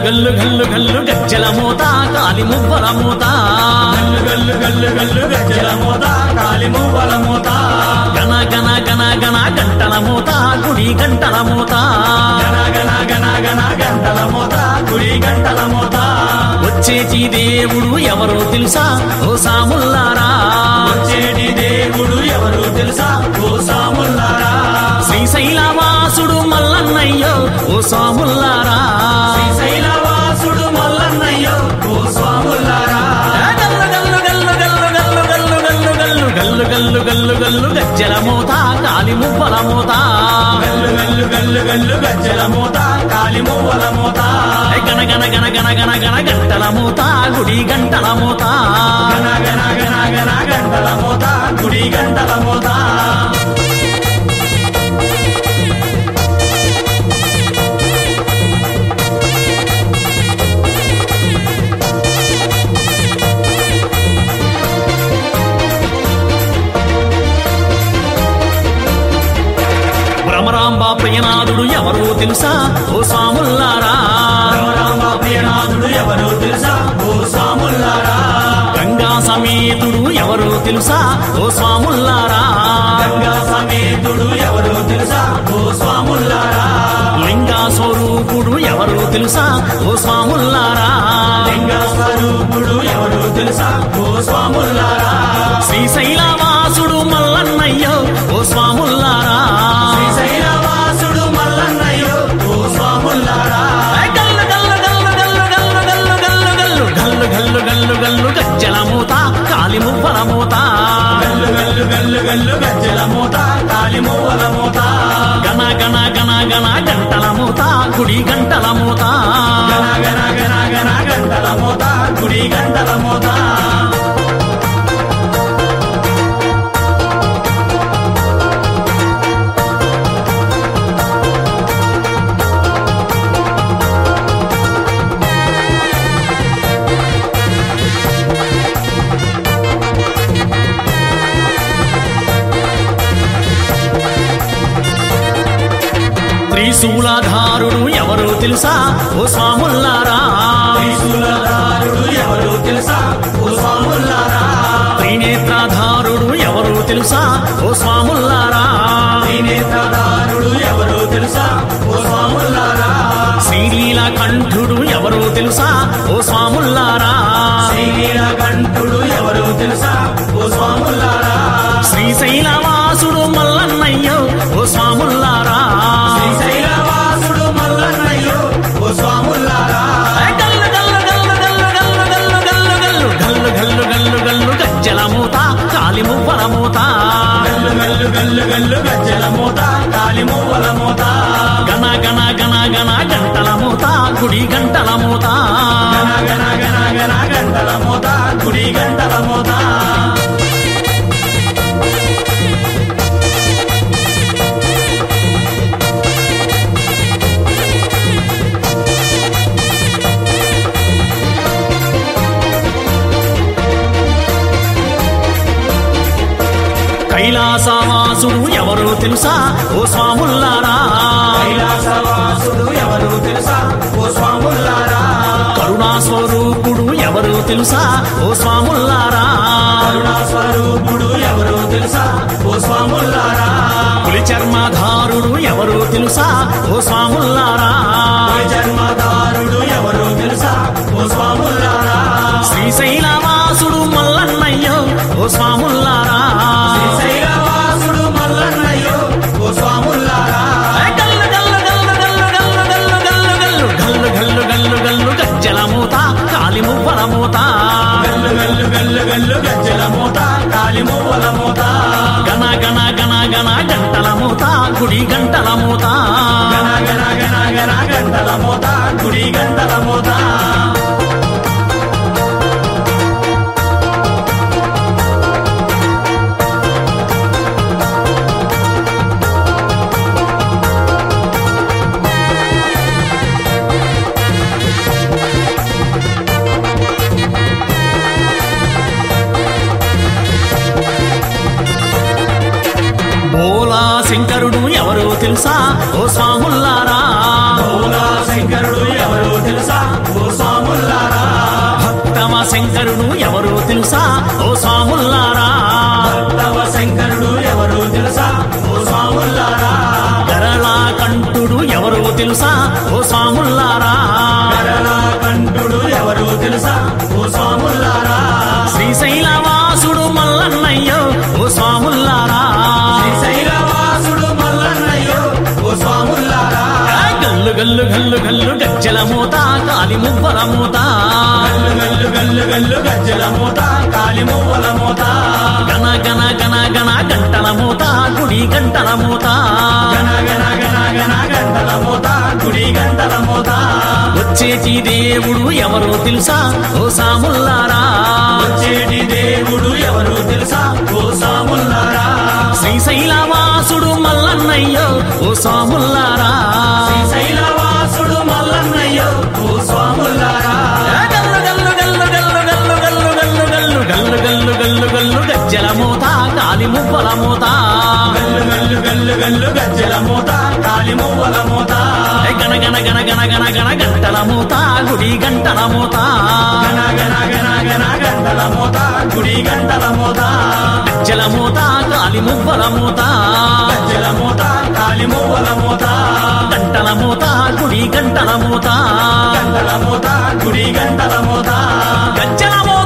గల్లు గల్లు గల్లు గజ్జల మూత కాలి మువ్వల మూత గల్లు గల్లు గల్లు గల్లు గజ్జల మోత కాలి మువ్వల మోత గణ గణ గణ గణ గంటల మూత గుడి గంటల మూత గణ గణ గణ గణ గంటల మోత గుడి గంటల మోత వచ్చేటి దేవుడు ఎవరో తెలుసా ఓ సాముల్లారా వచ్చేటి దేవుడు ఎవరు తెలుసా ఓ సాముల్లారా శ్రీశైలవాసుడు మల్లన్నయ్యో ఓ సాముల్లారా శ్రీశైలవాసుడు మల్లన్నయ్యో ఓ స్వాముల్లారా గల్లు గల్లు గల్లు గల్లు గల్లు గల్లు గల్లు గల్లు గల్లు గల్లు గల్లు గల్లు గజ్జల మూత కాలి మువ్వల మూత గల్లు గల్లు గల్లు గల్లు గజ్జల మోత కాలి మువ్వల మోత గణ గణ గణ గణ గణ గణ గంటల మూత గుడి గంటల మూత గణ గణ గణ గణ గంటల మోత గుడి గంటల మోత భ్రమరాంబ ప్రియనాథుడు ఎవరో తెలుసా ఓ సాముల్లారా రామ ప్రియనాథుడు ఎవరు తెలుసా ఓ సాముల్లారా గంగా సమేతుడు ఎవరో తెలుసా ఓ స్వాముల్లారా గంగా సమేతుడు ఎవరు తెలుసా ఓ స్వాముల్లారా లింగా స్వరూపుడు ఎవరో తెలుసా ఓ స్వాముల్లారా లింగ స్వరూపుడు ఎవరు తెలుసా ఓ స్వాముల్లారా శ్రీశైలవాసుడు మల్లన్నయ్యో ఓ స్వాముల్లారా శ్రీశైలవాసుడు మల్లన్నయ్యో ఓ స్వాముల్లారా గల్లు గల్లు గల్లు గల్లు గల్లు గల్లు గల్లు గల్లు గల్లు గల్లు గల్లు గజ్జల మూత కాలి మువ్వల మూత గల్లు గల్లు గల్లు గల్లు గజ్జల మూత కాలి మువ్వల మూత గణ గణ గణ గణ గంటల మూత గుడి గంటల మూత గణ గణ గణ గణ గంటల మూత గుడి గంటల మూత త్రిశూలధారుడు ఎవరో తెలుసా ఓ స్వాముల్లారా త్రిశూలధారుడు ఎవరు తెలుసా ఓ స్వాముల్లారా త్రినేత్రధారుడు ఎవరో తెలుసా ఓ స్వాముల్లారా త్రినేత్రధారుడు ఎవరు తెలుసా ఓ స్వాముల్లారా శ్రీలీల కంఠుడు ఎవరో తెలుసా ఓ స్వాముల్లారా శ్రీనీలకంఠుడు ఎవరు తెలుసా ఓ స్వాముల్లారా శ్రీశైలవాసుడు మల్లన్నయ్యో ఓ స్వాముల్లారా శ్రీశైలవాసుడు మల్లన్నయ్యో ఓ స్వాముల్లారా గల్లు గల్లు గల్లు గల్లు గల్లు గల్లు గల్లు గల్లు గల్లు గల్లు గల్లు గజ్జల మూత కాలి మువ్వల మూత గల్లు గల్లు గల్లు గల్లు గజ్జల మూత కాలి మువ్వల మూత గణ గణ గణ గణ గంటల మూత గుడి గంటల మూత గణ గణ గణ గణ గంటల మూత గుడి గంటల మూత కైలాసవాసుడు ఎవరో తెలుసా ఓ స్వాముల్లారా కైలాసవాసుడు ఎవరు తెలుసా ఓ స్వాముల్లారా కరుణా స్వరూపుడు ఎవరు తెలుసా ఓ స్వాముల్లారా కరుణా స్వరూపుడు ఎవరు తెలుసా ఓ స్వాముల్లారా పులి చర్మధారుడు ఎవరు తెలుసా ఓ స్వాముల్లారా ఓ జన్మదారుడు ఎవరు తెలుసా ఓ స్వాముల్లారా శ్రీశైలవాసుడు మల్లన్నయ్యో ఓ స్వాముల్లారా శ్రీశైలవాసుడు మల్లన్నయ్యో ఓ స్వాముల్లారా గల్లు గల్లు గల్లు గల్లు గల్లు గల్లు గల్లు గల్లు గల్లు గల్లు గల్లు గజ్జల మూత కాలి మువ్వల మూత గల్లు గల్లు గల్లు గల్లు గజ్జల మూత కాలి మువ్వల మూత గణ గణ గణ గణ గంటల మూత గుడి గంటల మూత గణ గణ గణ గణ గంటల మూత గుడి గంటల మూత బోలా శంకరుడు ఎవరో తెలుసా ఓ స్వాముల్లారా భోలా శంకరుడు ఎవరు తెలుసా ఓ స్వాముల్లారా భక్తవ శంకరుడు ఎవరు తెలుసా ఓ స్వాముల్లారా గరళా కంఠుడు ఎవరో తెలుసా ఓ స్వాముల్లారా కరళ కంఠుడు ఎవరు తెలుసా ఓ స్వాముల్లారా శ్రీశైలవాసుడు మల్లన్నయ్యో ఓ స్వాముల్లారా శ్రీశైలవాసుడు మల్లన్నయ్యో ఓ స్వాముల్లారా గల్లు గల్లు గల్లు గల్లు గజ్జల మూత కాలి మువ్వల మూత గల్లు గల్లు గల్లు గల్లు గజ్జల మూత కాలి మువ్వల మూత గన గన గన గన గంటల మూత గుడి గంటల మూత గన గన గన గన గంటల మూత గుడి గంటల మూత వచ్చేటి దేవుడు ఎవరో తెలుసా ఓ సాముల్లారా వచ్చేటి దేవుడు ఎవరు తెలుసా ఓ స్వాముల్లారా శ్రీశైలవాసుడు మల్లన్నయ్యో ఓ సాముల్లారా శ్రీశైలవాసుడు మల్లన్నయ్యో ఓ స్వాముల్లారా గల్లు గల్లు గల్లు గల్లు గల్లు గల్లు గల్లు గల్లు గల్లు గల్లు గల్లు గల్లు గజ్జల మూత కాలి మువ్వల మూత గల్లు గల్లు గల్లు గల్లు గజ్జల మూత కాలి మువ్వల మూత గన గన గన గన గన గన గంటల మూత గుడి గంటల మూత గన గన గన గన గంటల మూత గుడి గంటల మూత గజ్జల మూత కాలి మువ్వల మూత గజ్జల మూత కాలి మువ్వల మూత గంటల మూత గుడి గంటల మూత గంటల మూత గుడి గంటల మూత గజ్జల మూత